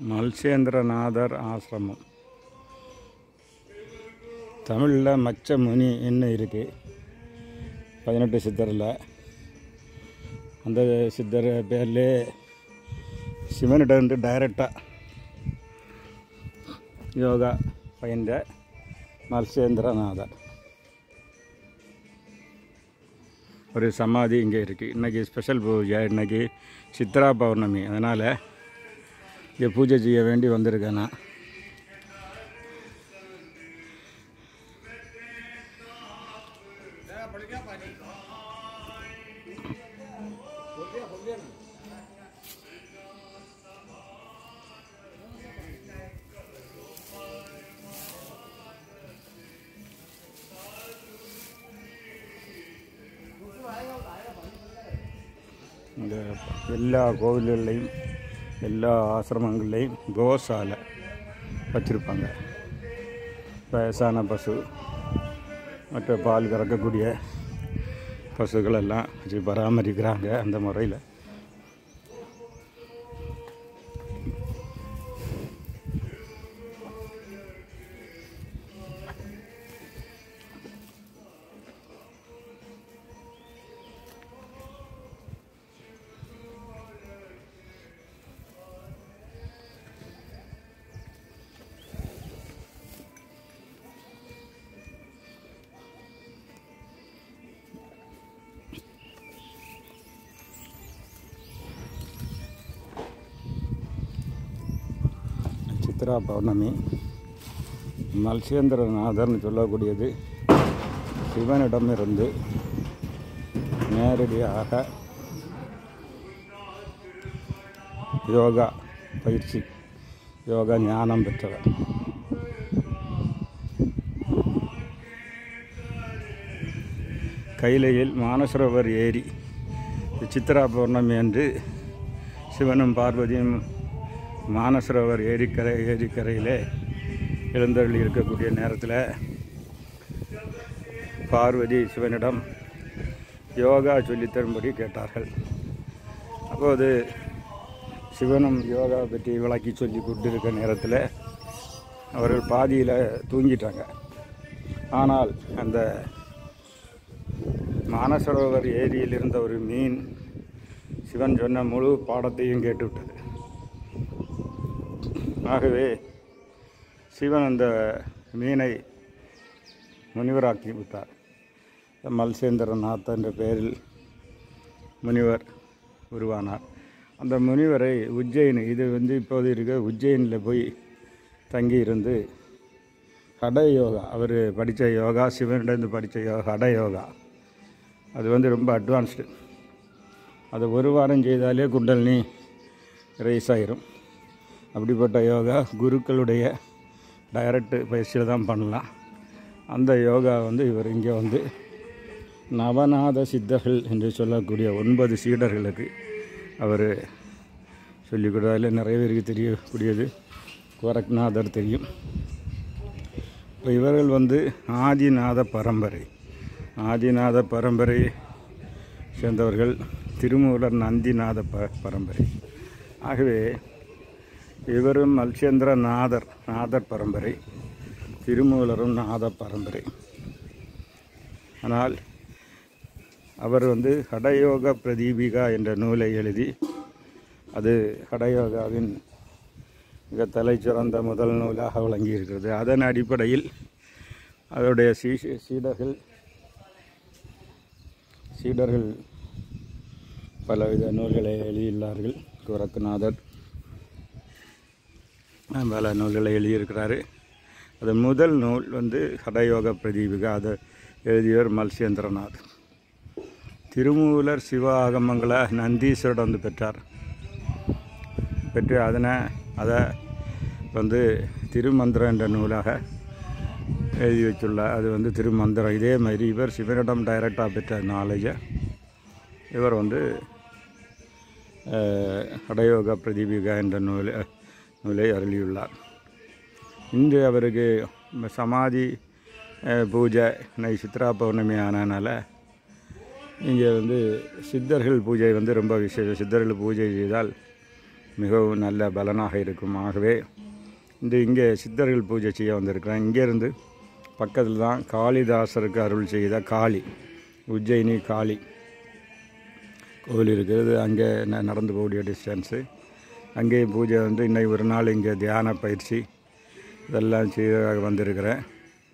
மல்சேந்திரநாதர் ஆசிரமம் தமிழில் மச்ச முனி என்ன இருக்குது பதினெட்டு சித்தரில் அந்த சித்தர் பேர்லே சிவனிடம் இருந்து டைரக்டாக யோகா பயின்ற மல்சேந்திரநாதர் ஒரு சமாதி இங்கே இருக்குது இன்றைக்கி ஸ்பெஷல் பூஜை இன்றைக்கி சித்ரா பௌர்ணமி அதனால் இங்கே பூஜை செய்ய வேண்டி வந்திருக்கேன் நான் இந்த எல்லா கோவில்கள்லையும் எல்லா ஆசிரமங்கள்லேயும் கோசாலை வச்சுருப்பாங்க வயசான பசு மற்ற பால் கறக்கக்கூடிய பசுக்கள் எல்லாம் வச்சு பராமரிக்கிறாங்க அந்த முறையில் சித்ரா பௌர்ணமி மல்சேந்திரநாதர்னு சொல்லக்கூடியது சிவனிடமிருந்து நேரடியாக யோகா பயிற்சி யோகா ஞானம் பெற்றவர் கைலையில் மானசரோவர் ஏரி சித்ரா பௌர்ணமி அன்று சிவனும் பார்வதியும் மானசரோவர் ஏரிக்கரை ஏரிக்கரையிலே எழுந்தருளி இருக்கக்கூடிய நேரத்தில் பார்வதி சிவனிடம் யோகா சொல்லித் தரும்படி கேட்டார்கள் அப்போது சிவனும் யோகா பற்றி விளக்கி சொல்லி கொண்டிருக்க நேரத்தில் அவர்கள் பாதியில் தூங்கிட்டாங்க ஆனால் அந்த மானசரோவர் ஏரியில் இருந்த ஒரு மீன் சிவன் சொன்ன முழு பாடத்தையும் கேட்டுவிட்டது ஆகவே சிவன் அந்த மீனை முனிவராக்கி விட்டார் மல்சேந்திரநாத் என்ற பெயரில் முனிவர் உருவானார் அந்த முனிவரை உஜ்ஜயினி இது வந்து இப்போது இருக்க உஜ்ஜயினில் போய் தங்கி இருந்து ஹட யோகா அவர் படித்த யோகா சிவனிடந்து படித்த யோகா ஹட யோகா அது வந்து ரொம்ப அட்வான்ஸ்டு அது ஒரு வாரம் செய்தாலே குண்டலினி ரைஸ் ஆயிரும் அப்படிப்பட்ட யோகா குருக்களுடைய டைரக்ட் பயிற்சியில் தான் பண்ணலாம் அந்த யோகா வந்து இவர் இங்கே வந்து நவநாத சித்தர்கள் என்று சொல்லக்கூடிய ஒன்பது சீடர்களுக்கு அவர் சொல்லிக் கொடுத்ததில் நிறைய பேருக்கு தெரியக்கூடியது கோரக்நாதர் தெரியும் இப்போ இவர்கள் வந்து ஆதிநாத பரம்பரை ஆதிநாத பரம்பரை சேர்ந்தவர்கள் திருமூலர் நந்திநாத ப பரம்பரை ஆகவே இவரும் மல்சேந்திர நாதர் நாதர் பரம்பரை திருமூலரும் நாத பரம்பரை ஆனால் அவர் வந்து ஹடயோக பிரதீபிகா என்ற நூலை எழுதி அது ஹடயோகாவின் மிக தலை சிறந்த முதல் நூலாக விளங்கியிருக்கிறது அதன் அடிப்படையில் அவருடைய சீ சீடர்கள் சீடர்கள் பலவித நூல்களை எழுதியுள்ளார்கள் கோரக்குநாதர் பல நூல்களை எழுதியிருக்கிறாரு அது முதல் நூல் வந்து ஹடயோக பிரதீபிகா அதை எழுதியவர் மல்சேந்திரநாத் திருமூலர் சிவ ஆகமங்களை நந்தீஸ்வரிடம் வந்து பெற்றார் பெற்று அதனை அதை வந்து திருமந்திரம் என்ற நூலாக எழுதி வச்சுள்ளார் அது வந்து திருமந்திரம் இதே மாதிரி இவர் சிவனிடம் டைரக்டாக பெற்ற நாலேஜை இவர் வந்து ஹடயோக பிரதீபிகா என்ற நூலை நூலை அருளியுள்ளார் இன்று அவருக்கு சமாதி பூஜை இன்னைக்கு சித்ரா பௌர்ணமி ஆனதுனால இங்கே வந்து சித்தர்கள் பூஜை வந்து ரொம்ப விசேஷம் சித்தர்கள் பூஜை செய்தால் மிகவும் நல்ல பலனாக இருக்கும் ஆகவே இந்த இங்கே சித்தர்கள் பூஜை செய்ய வந்திருக்கிறேன் இங்கேருந்து பக்கத்தில் தான் காளிதாசருக்கு அருள் செய்த காளி உஜ்ஜயினி காளி கோவில் இருக்கிறது அங்கே ந- நடந்து போகக்கூடிய டிஸ்டன்ஸு அங்கேயும் பூஜை வந்து இன்னைக்கு ஒரு நாள் இங்கே தியான பயிற்சி இதெல்லாம் செய்ய வந்திருக்கிறேன்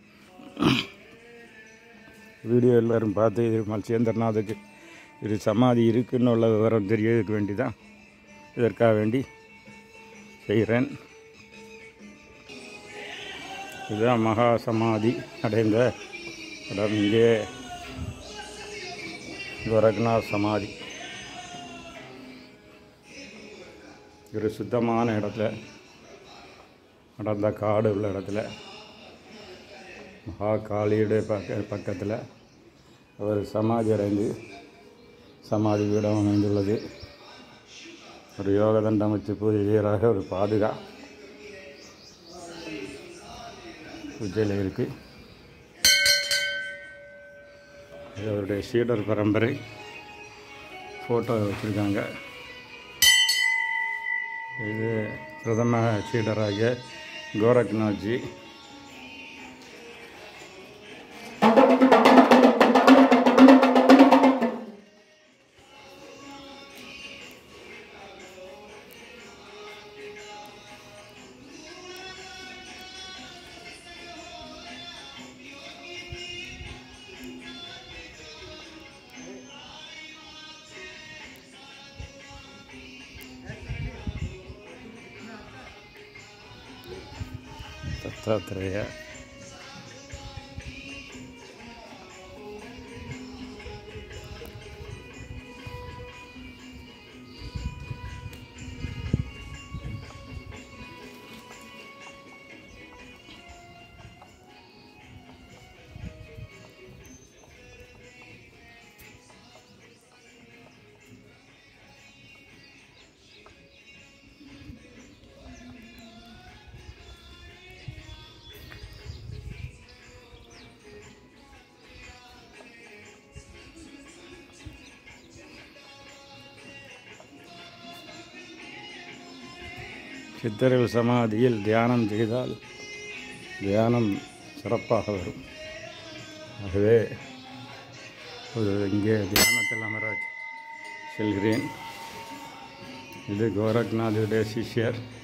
வீடியோ எல்லோரும் பார்த்து இது மல்சேந்திரநாதுக்கு இது சமாதி இருக்குன்னு உள்ள விவரம் தெரியறதுக்கு வேண்டி தான் இதற்காக வேண்டி செய்கிறேன் இதுதான் மகா சமாதி அடைந்த இடம் இங்கே கோரக்நாத் சமாதி ஒரு சுத்தமான இடத்துல அடர்ந்த காடு உள்ள இடத்துல மகா காளியுடைய பக்க பக்கத்தில் அவர் சமாதி அடைந்து சமாதி பீடம் அமைந்துள்ளது ஒரு யோக தண்டம் வச்சு பூஜை செய்கிறாக ஒரு பாதுகா பூஜையில் இருக்குது இது அவருடைய சீடர் பரம்பரை ஃபோட்டோ வச்சுருக்காங்க இது பிரதம சீடராகிய கோரக்நாத்ஜி தத்தாத்திரேய சித்தர்கள் சமாதியில் தியானம் செய்தால் தியானம் சிறப்பாக வரும் ஆகவே ஒரு இங்கே தியானத்தில் அமர செல்கிறேன் இது கோரக்நாதுடைய சிஷ்யர்